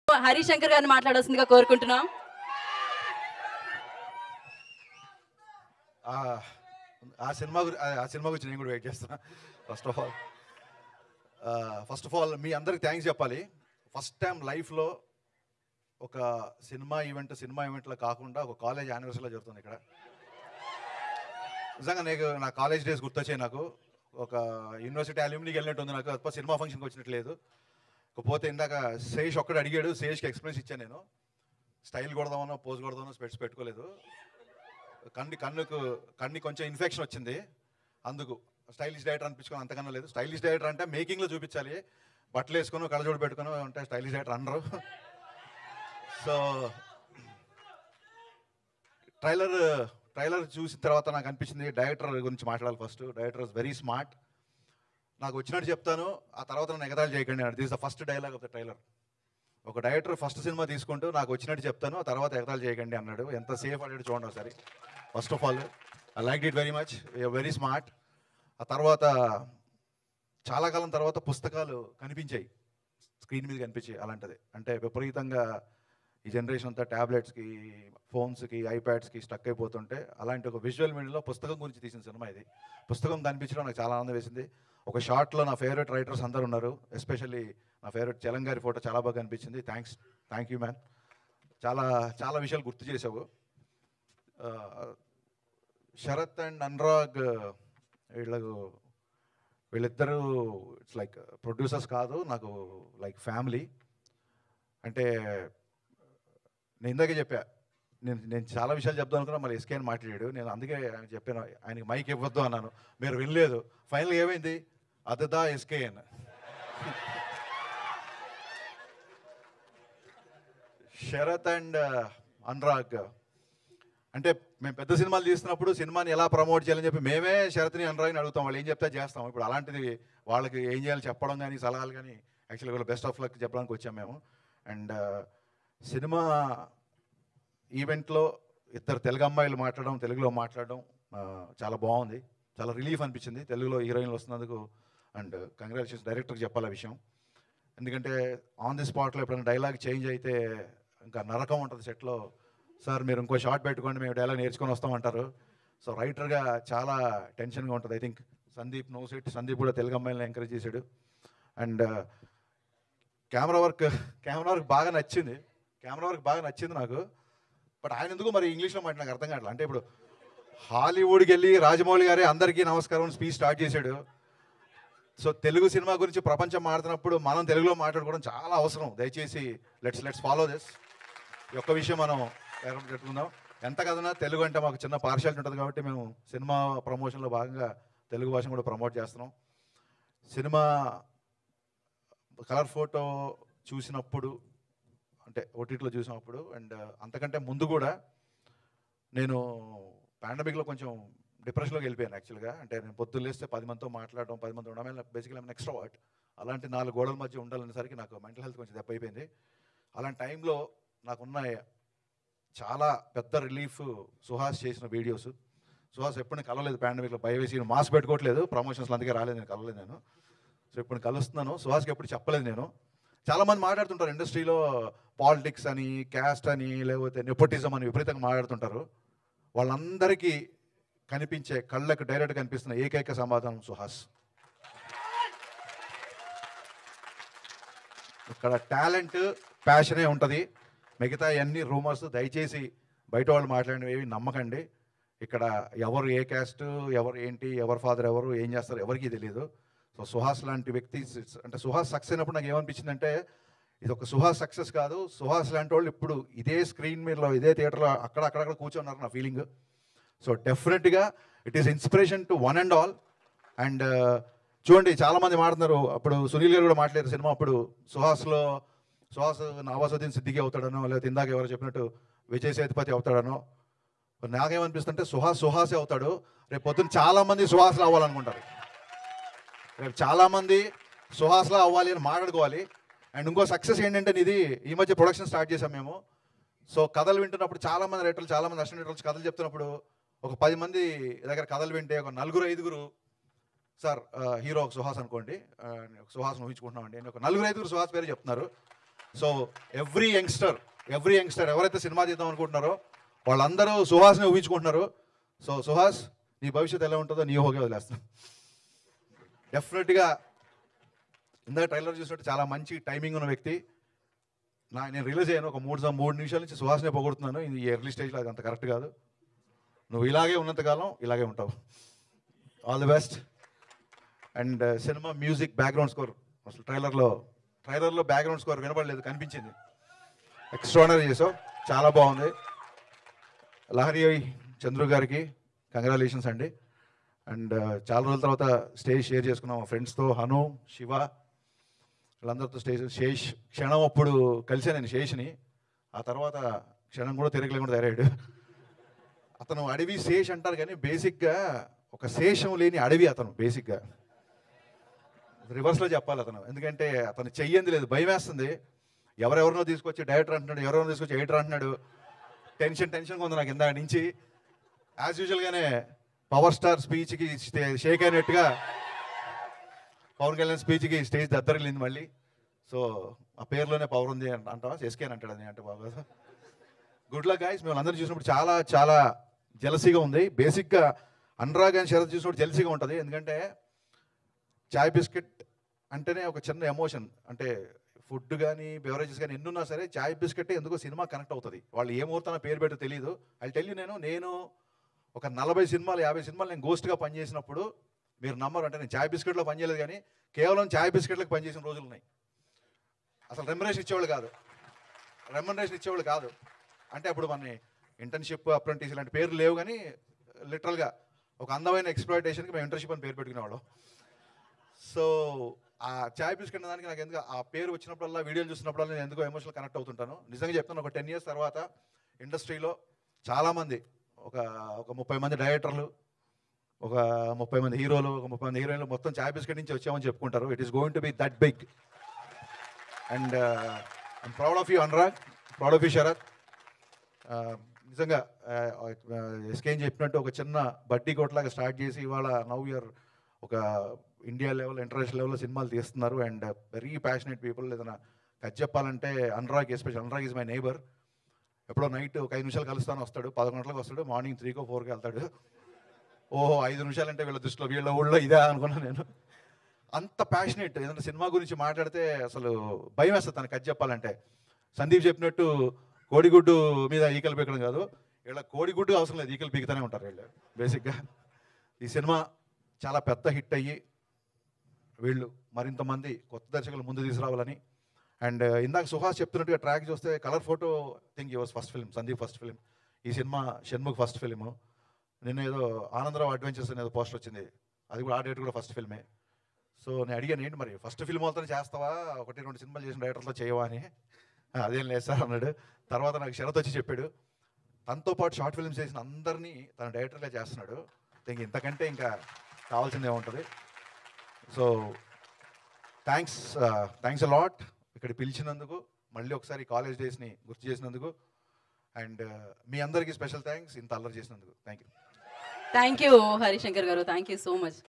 హరిశంకర్ గారిని మాట్లాడాల్సిందిగా కోరుకుంటున్నాం ఆ ఆ సినిమా గురి- ఆ- ఆ సినిమా గురించి నేను కూడా వెయిట్ చేస్తున్నా first of all first of all మీ అందరికి థ్యాంక్స్ చెప్పాలి ఫస్ట్ టైం లైఫ్లో ఒక సినిమా ఈవెంట్ సినిమా ఈవెంట్లో కాకుండా ఒక కాలేజ్ యానివర్సరీలో జరుగుతుంది ఇక్కడ నిజంగా నీకు నా కాలేజ్ డేస్ గుర్తొచ్చాయి నాకు ఒక యూనివర్సిటీ అల్యూమినీకి వెళ్ళినట్టు ఉంది నాకు తప్ప సినిమా ఫంక్షన్కి వచ్చినట్టు లేదు పోతే ఇందాక శేష్ ఒక్కడు అడిగాడు శేష్కి ఎక్స్పీరియన్స్ ఇచ్చాను నేను స్టైల్ కొడదామనో పోజ్ కొడదామనో స్పెట్స్ పెట్టుకోలేదు కన్ను కన్నుకు కన్ను కొంచెం ఇన్ఫెక్షన్ వచ్చింది అందుకు స్టైలిష్ డైరెక్టర్ అనిపించుకొని అంతకన్నా లేదు స్టైలిష్ డైరెక్టర్ అంటే మేకింగ్లో చూపించాలి బట్టలు వేసుకొని కళ్ళజోడు పెట్టుకొని అంటే స్టైలిష్ డైరెక్టర్ అనరు సో ట్రైలర్ ట్రైలర్ చూసిన తర్వాత నాకు అనిపించింది డైరెక్టర్ గురించి మాట్లాడాలి first director is very smart నాకు వచ్చినట్టు చెప్తాను ఆ తర్వాత నన్ను ఎగతాళి చేయకండి this is the first dialogue of the trailer ఒక డైరెక్టర్ ఫస్ట్ సినిమా తీసుకుంటూ నాకు వచ్చినట్టు చెప్తాను ఆ తర్వాత ఎగతాళి చేయకండి అన్నాడు ఎంత సేఫ్ అడిగాడు చూడండి ఒకసారి first of all I like it very much very smart ఆ తర్వాత చాలా కాలం తర్వాత పుస్తకాలు కనిపించాయి స్క్రీన్ మీద కనిపించాయి అలాంటిది అంటే విపరీతంగా ఈ జనరేషన్ అంతా ట్యాబ్లెట్స్కి ఫోన్స్కి ఐప్యాడ్స్కి స్టక్ అయిపోతుంటే అలాంటి ఒక విజువల్ మీడియాలో పుస్తకం గురించి తీసిన సినిమా ఇది పుస్తకం కనిపించడం నాకు చాలా ఆనందం వేసింది ఒక షార్ట్లో నా ఫేవరెట్ రైటర్స్ అందరు ఉన్నారు ఎస్పెషల్లీ నా ఫేవరెట్ చలంగారి ఫోటో చాలా బాగా అనిపించింది థ్యాంక్స్ థ్యాంక్ యూ మ్యాన్ చాలా చాలా విషయాలు గుర్తు చేసావు ఆ, శరత్ అండ్ అనురాగ్ వీళ్ళకు వీళ్ళిద్దరూ ఇట్స్ లైక్ ప్రొడ్యూసర్స్ కాదు నాకు లైక్ ఫ్యామిలీ అంటే నేను ఇందాకే చెప్పా నేను నేను చాలా విషయాలు చెప్దాం అనుకున్నా మళ్ళీ ఎస్కే అని మాట్లాడాడు నేను అందుకే ఆయన చెప్పాను ఆయనకి మైక్ ఇవ్వద్దు అన్నాను మీరు వినలేదు ఫైనల్ ఏమైంది అదదా ఎస్కే అని శరత్ అండ్ అనురాగ్ అంటే మేము పెద్ద సినిమాలు తీస్తున్నప్పుడు సినిమాని ఎలా ప్రమోట్ చేయాలని చెప్పి మేమే శరత్ని అనురాగ్ని అడుగుతాం వాళ్ళు ఏం చెప్తే చేస్తాం ఇప్పుడు అలాంటిది వాళ్ళకి ఏం చేయాలి చెప్పడం కానీ సలహాలు కానీ యాక్చువల్గా వాళ్ళు బెస్ట్ ఆఫ్ లక్ చెప్పడానికి వచ్చాం మేము అండ్ సినిమా ఈవెంట్లో ఇద్దరు తెలుగు అమ్మాయిలు మాట్లాడడం తెలుగులో మాట్లాడడం ఆ, చాలా బాగుంది చాలా రిలీఫ్ అనిపించింది తెలుగులో హీరోయిన్లు వస్తున్నందుకు అండ్ కంగ్రాచులేషన్స్ డైరెక్టర్కి చెప్పాలి ఆ విషయం ఎందుకంటే ఆన్ ది స్పాట్లో ఎప్పుడైనా డైలాగ్ చేంజ్ అయితే ఇంకా నరకం ఉంటుంది సెట్లో సార్ మీరు ఇంకో షార్ట్ పెట్టుకోండి మేము డైలాగ్ నేర్చుకొని వస్తామంటారు సో రైటర్గా చాలా టెన్షన్గా ఉంటుంది I think Sandeep no set Sandeep కూడా తెలుగు అమ్మాయిలను ఎంకరేజ్ చేశాడు and camera work camera work బాగా నచ్చింది కెమెరా వర్క్ బాగా నచ్చింది నాకు బట్ ఆయన ఎందుకు మరి ఇంగ్లీష్లో మాట నాకు అర్థం కావట్లేదు అంటే ఇప్పుడు హాలీవుడ్కి వెళ్ళి రాజమౌళి గారే అందరికీ నమస్కారం స్పీచ్ స్టార్ట్ చేశాడు సో తెలుగు సినిమా గురించి ప్రపంచం మాడుతున్నప్పుడు మనం తెలుగులో మాట్లాడుకోవడం చాలా అవసరం దయచేసి లెట్స్ లెట్స్ ఫాలో దిస్ ఈ ఒక్క విషయం మనం వేరే పెట్టుకుందాం ఎంత కదన్నా తెలుగు అంటే మాకు చిన్న పార్షాలిటీ ఉంటుంది కాబట్టి మేము సినిమా ప్రమోషన్లో భాగంగా తెలుగు భాషను కూడా ప్రమోట్ చేస్తున్నాం సినిమా కలర్ ఫోటో చూసినప్పుడు అంటే ఓటీటీలో చూసినప్పుడు అండ్ అంతకంటే ముందు కూడా నేను పాండమిక్లో కొంచెం డిప్రెషన్లోకి వెళ్ళిపోయాను యాక్చువల్గా అంటే నేను పొద్దున్న లేస్తే పది మందితో మాట్లాడడం పది మంది ఉండడం బేసికలీ నెక్స్ట్ వాట్ అలాంటి నాలుగు గోడల మధ్య ఉండాలనేసరికి నాకు మెంటల్ హెల్త్ కొంచెం దెబ్బ అయిపోయింది అలాంటి టైంలో నాకున్న చాలా పెద్ద రిలీఫ్ సుహాస్ చేసిన వీడియోస్ సుహాస్ ఎప్పుడు కలవలేదు పాండమిక్లో భయవేసి మాస్క్ పెట్టుకోవట్లేదు ప్రమోషన్స్లో అందుకే రాలేదు నేను కలవలేదు నేను సో ఇప్పుడు కలుస్తున్నాను సుహాస్కి ఎప్పుడు చెప్పలేదు నేను చాలామంది మాట్లాడుతుంటారు ఇండస్ట్రీలో పాలిటిక్స్ అని క్యాస్ట్ అని లేకపోతే నెపోటిజం అని విపరీతంగా మాట్లాడుతుంటారు వాళ్ళందరికీ కనిపించే కళ్ళకు డైరెక్ట్ కనిపిస్తున్న ఏకైక సమాధానం సుహాస్ ఇక్కడ టాలెంట్ ప్యాషనే ఉంటుంది మిగతా అన్ని రూమర్స్ దయచేసి బయట వాళ్ళు మాట్లాడినవి నమ్మకండి ఇక్కడ ఎవరు ఏ క్యాస్ట్ ఎవరు ఏంటి ఎవరు ఫాదర్ ఎవరు ఏం చేస్తారు ఎవరికీ తెలియదు సో సుహాస్ లాంటి వ్యక్తి అంటే సుహాస్ సక్సెస్ అయినప్పుడు నాకు ఏమనిపించిందంటే ఇది ఒక సుహాస్ సక్సెస్ కాదు సుహాస్ లాంటి వాళ్ళు ఇప్పుడు ఇదే స్క్రీన్ మీదలో ఇదే థియేటర్లో అక్కడ అక్కడక్కడ కూర్చున్నారు నా ఫీలింగ్ సో డెఫినెట్గా it is inspiration to one and all and చూడండి చాలా మంది మాట్లాడుతున్నారు అప్పుడు సునీల్ గారు కూడా మాట్లాడారు సినిమా అప్పుడు సుహాస్లో సుహాస్ నవాజుద్దీన్ సిద్దికి అవుతాడనో లేకపోతే ఇందాక ఎవరు చెప్పినట్టు విజయ్ సేతుపతి అవుతాడనో మరి నాకేమనిపిస్తుంటే సుహాస్ సుహాసే అవుతాడు రేపు పొద్దున్న చాలా మంది సుహాస్లో అవ్వాలనుకుంటారు రేపు చాలా మంది సుహాస్లా అవ్వాలి అని మాట్లాడుకోవాలి అండ్ ఇంకో సక్సెస్ ఏంటంటే ఇది ఈ మధ్య ప్రొడక్షన్ స్టార్ట్ చేసాం మేము సో కథలు వింటున్నప్పుడు చాలా మంది రైటర్లు చాలా మంది అసిస్టెంట్ రైటర్స్ కథలు చెప్తున్నప్పుడు ఒక పది మంది దగ్గర కథలు వింటే ఒక నలుగురు ఐదుగురు సార్ ఆ, హీరో ఒక సుహాస్ అనుకోండి ఆ, ఒక సుహాస్ ఊహించుకుంటున్నామండి అని ఒక నలుగురు ఐదుగురు సుహాస్ పేరు చెప్తున్నారు so every youngster every youngster ఎవరైతే సినిమా తీద్దాం అనుకుంటున్నారో వాళ్ళందరూ సుహాస్ని ఊహించుకుంటున్నారు సో సుహాస్ నీ భవిష్యత్తు ఎలా ఉంటుందో నీ ఊహకే వదిలేస్తాను డెఫినెట్గా ఇందాక ట్రైలర్ చూసినట్టు చాలా మంచి టైమింగ్ ఉన్న వ్యక్తి నా నేను రిలీజ్ అయ్యాను ఒక మూడు సం- మూడు నిమిషాల నుంచి సుహాస్నే పొగుడుతున్నాను ఇది ఎర్లీ స్టేజ్లో అది అంత కరెక్ట్ కాదు నువ్వు ఇలాగే ఉన్నంతకాలం ఇలాగే ఉంటావు ఆల్ ది బెస్ట్ అండ్ సినిమా మ్యూజిక్ బ్యాక్గ్రౌండ్ స్కోర్ అసలు ట్రైలర్లో ట్రైలర్లో బ్యాక్గ్రౌండ్ స్కోర్ వినపడలేదు కనిపించింది ఎక్స్ట్రానరీ చేసావు చాలా బాగుంది లహరి చంద్రు గారికి కంగ్రాచులేషన్స్ అండి అండ్ చాలా రోజుల తర్వాత స్టేజ్ షేర్ చేసుకున్నాం మా ఫ్రెండ్స్తో హను శివ వీళ్ళందరితో స్టేజ్ శేష్ క్షణం అప్పుడు కలిసా నేను శేష్ని ఆ తర్వాత క్షణం కూడా తిరగలేకుండా తయారాడు అతను అడవి శేష్ అంటారు కానీ బేసిక్గా ఒక శేషం లేని అడవి అతను బేసిక్గా రివర్స్లో చెప్పాలి అతను ఎందుకంటే అతను చెయ్యింది లేదు భయం వేస్తుంది ఎవరెవరినో తీసుకొచ్చి డైరెక్టర్ అంటున్నాడు ఎవరెవరినో తీసుకొచ్చి ఎడిటర్ అంటున్నాడు టెన్షన్ టెన్షన్గా ఉంది నాకు ఇందాక నుంచి యాజ్ యూజువల్గానే పవర్ స్టార్ స్పీచ్కి షేక్ అయినట్టుగా పవన్ కళ్యాణ్ స్పీచ్కి స్టేజ్ దద్దరిల్లింది మళ్ళీ సో ఆ పేరులోనే పవర్ ఉంది అంట- అంటావా ఎస్కే అని అంటాడు అది అంటే బాగా గుడ్ లక్ గాయస్ మేము అందరూ చూసినప్పుడు చాలా చాలా జలసీగా ఉంది బేసిక్గా అనురాగ్ అని శరత్ చూసినప్పుడు జలసీగా ఉంటుంది ఎందుకంటే చాయ్ బిస్కెట్ అంటేనే ఒక చిన్న ఎమోషన్ అంటే ఫుడ్ కానీ బెవరేజెస్ కానీ ఎన్నున్నా సరే చాయ్ బిస్కెట్ ఎందుకో సినిమా కనెక్ట్ అవుతుంది వాళ్ళు ఏ ముహూర్తాన పేరు పెట్టో తెలియదు అది టెల్ నేను నేను ఒక నలభై సినిమాలు యాభై సినిమాలు నేను గోస్ట్గా పనిచేసినప్పుడు మీరు నమ్మరు అంటే నేను చాయ్ బిస్కెట్లో పనిచేయలేదు కానీ కేవలం చాయ్ బిస్కెట్లకు పనిచేసిన రోజులు ఉన్నాయి అసలు రెమ్యునరేషన్ ఇచ్చేవాళ్ళు కాదు రెమ్యునరేషన్ ఇచ్చేవాళ్ళు కాదు అంటే అప్పుడు మన ఇంటర్న్షిప్ అప్రెంటిస్ ఇలాంటి పేర్లు లేవు కానీ లిటరల్గా ఒక అందమైన ఎక్స్ప్లాయిటేషన్కి మేము ఇంటర్న్షిప్ అని పేరు పెట్టుకునేవాళ్ళం సో ఆ చాయ్ బిస్కెట్ దానికి నాకు ఎందుకు ఆ పేరు వచ్చినప్పుడల్లా వీడియోలు చూసినప్పుడల్లా నేను ఎందుకో ఎమోషనల్ కనెక్ట్ అవుతుంటాను నిజంగా చెప్తాను ఒక టెన్ ఇయర్స్ తర్వాత ఇండస్ట్రీలో చాలామంది ఒక ఒక ముప్పై మంది డైరెక్టర్లు ఒక ముప్పై మంది హీరోలు ఒక ముప్పై మంది హీరోయిన్లు మొత్తం చాయ్ బిస్కెట్ నుంచి వచ్చామని చెప్పుకుంటారు it is going to be that big and I'm proud of you Anurag proud of you Sharath Uh, నిజంగా ఎస్కేం చెప్పినట్టు ఒక చిన్న బడ్డీ కొట్లాగా స్టార్ట్ చేసి ఇవాళ నవ్ ఇయర్ ఒక ఇండియా లెవెల్ ఇంటర్నేషనల్ లెవెల్లో సినిమాలు తీస్తున్నారు అండ్ వెరీ ప్యాషనెట్ పీపుల్ ఏదైనా కట్ చెప్పాలంటే Anurag special Anurag is my neighbour ఎప్పుడో నైట్ ఒక ఐదు నిమిషాలు కలుస్తాను వస్తాడు పదకొండు గంటలకు వస్తాడు మార్నింగ్ త్రీకో ఫోర్కి వెళ్తాడు ఓహో ఐదు నిమిషాలు అంటే వీళ్ళ దృష్టిలో వీళ్ళ ఊళ్ళో ఇదే అనుకున్నాను నేను అంత ప్యాషనెట్ ఏదైనా సినిమా గురించి మాట్లాడితే అసలు భయం వేస్తుంది తనకు కట్ చెప్పాలంటే సందీప్ చెప్పినట్టు కోడిగుడ్డు మీద ఈకలు పీకడం కాదు వీళ్ళ కోడిగుడ్డు అవసరం లేదు ఈకలు పీకుతూనే ఉంటారు వీళ్ళు బేసిక్గా ఈ సినిమా చాలా పెద్ద హిట్ అయ్యి వీళ్ళు మరింత మంది కొత్త దర్శకులు ముందు తీసుకురావాలని అండ్ ఇందాక సుహాస్ చెప్తున్నట్టుగా ట్రాక్ చూస్తే colour photo think yours first film Sandeep first film ఈ సినిమా షణ్ముఖ్ ఫస్ట్ ఫిల్మ్ నిన్న ఏదో ఆనందరావు అడ్వెంచర్స్ అనేది పోస్టర్ వచ్చింది అది కూడా ఆ డేట్ కూడా ఫస్ట్ ఫిల్మే సో నేను అడిగాను ఏంటి మరి ఫస్ట్ ఫిల్మ్ వాళ్ళతో చేస్తావా ఒకటి రెండు సినిమాలు చేసిన డైరెక్టర్తో చేయవా అని "ఆ, అదేం లేదు సార్ అన్నాడు తర్వాత నాకు శరత్ వచ్చి చెప్పాడు తనతో పాటు షార్ట్ ఫిల్మ్స్ చేసిన అందరినీ తన డైరెక్టర్గా చేస్తున్నాడు ఇంక ఇంతకంటే ఇంకా కావాల్సిందే ఉంటుంది సో థ్యాంక్స్ థ్యాంక్స్ అలాట్ ఇక్కడ పిలిచినందుకు మళ్ళీ ఒకసారి కాలేజ్ డేస్ని గుర్తు చేసినందుకు అండ్ మీ అందరికీ స్పెషల్ థ్యాంక్స్ ఇంత అల్లరి చేసినందుకు thank you thank you Harishankar గారు థ్యాంక్ యూ సో మచ్